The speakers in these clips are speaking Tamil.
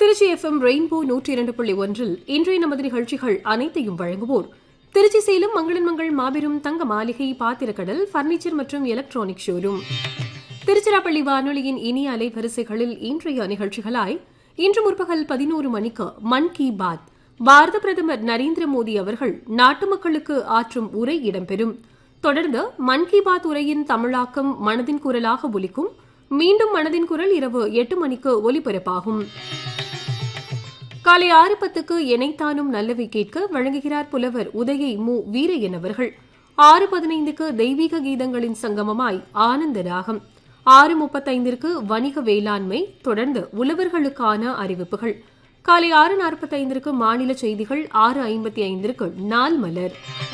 திருச்சி எஃப்எம் ரெயின்போ நூற்றி இரண்டு புள்ளி ஒன்றில் இன்றைய நமது நிகழ்ச்சிகள் அனைத்தையும் வழங்குவோர் திருச்சி சேலம் மங்களன் மங்கள் மாபெரும் தங்க மாளிகை பாத்திரக்கடல் பர்னிச்சர் மற்றும் எலக்ட்ரானிக் ஷோரூம் திருச்சிராப்பள்ளி வானொலியின் இனிய அலைவரிசைகளில் இன்றைய நிகழ்ச்சிகளாய் இன்று முற்பகல் பதினோரு மணிக்கு மன் கி பாத் பாரத பிரதமர் நரேந்திர மோடி அவர்கள் நாட்டு மக்களுக்கு ஆற்றும் உரை இடம்பெறும் தொடர்ந்து மன் கி பாத் உரையின் தமிழாக்கம் மனதின் குரலாக ஒலிக்கும் மீண்டும் மனதின் குரல் இரவு எட்டு மணிக்கு ஒலிபரப்பாகும் காலை ஆறு பத்துக்கு எனைத்தானும் நல்லவை கேட்க வழங்குகிறார் புலவர் உதயை மு வீரையன் அவர்கள் ஆறு பதினைந்துக்கு தெய்வீக கீதங்களின் சங்கமமாய் ஆனந்த ராகம் ஆறு முப்பத்தைந்திற்கு வணிக வேளாண்மை தொடர்ந்து உழவர்களுக்கான அறிவிப்புகள் காலை ஆறு நாற்பத்தைந்திற்கு மாநில செய்திகள் ஆறு ஐம்பத்தி ஐந்திற்கு நாள் மலர்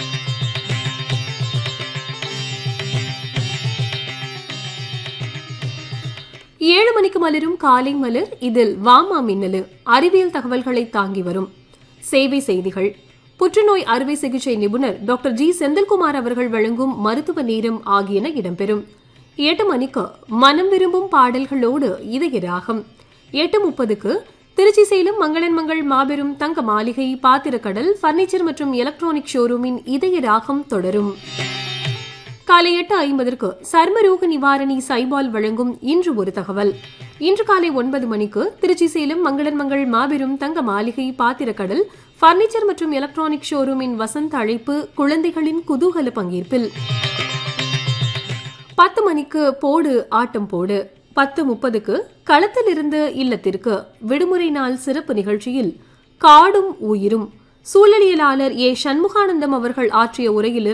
ஏழு மணிக்கு மலரும் காலை மலர் இதில் வாமா மின்னலு அறிவியல் தகவல்களை தாங்கி வரும் சேவை செய்திகள் புற்றுநோய் அறுவை சிகிச்சை நிபுணர் டாக்டர் ஜி செந்தில்குமார் அவர்கள் வழங்கும் மருத்துவ நேரம் ஆகியன இடம்பெறும் எட்டு மணிக்கு மனம் விரும்பும் பாடல்களோடு இதய ராகம் எட்டு முப்பதுக்கு திருச்சி சேலம் மங்களன் மங்கள் மாபெரும் தங்க மாளிகை பாத்திரக்கடல் பர்னிச்சர் மற்றும் எலக்ட்ரானிக் ஷோரூமின் இதய ராகம் தொடரும் காலை எட்டு ஐம்பதற்கு சர்மரோக நிவாரணி சைபால் வழங்கும் இன்று ஒரு தகவல் இன்று காலை ஒன்பது மணிக்கு திருச்சி சேலம் மங்களன் மங்கள் மாபெரும் தங்க மாளிகை பாத்திரக்கடல் பர்னிச்சர் மற்றும் எலக்ட்ரானிக் ஷோரூமின் வசந்த அழைப்பு குழந்தைகளின் குதூகல பங்கேற்பில் பத்து மணிக்கு போடு ஆட்டம் போடு பத்து முப்பதுக்கு களத்திலிருந்து இல்லத்திற்கு விடுமுறை நாள் சிறப்பு நிகழ்ச்சியில் காடும் உயிரும் சூழலியலாளர் ஏ சண்முகானந்தம் அவர்கள் ஆற்றிய உரையில்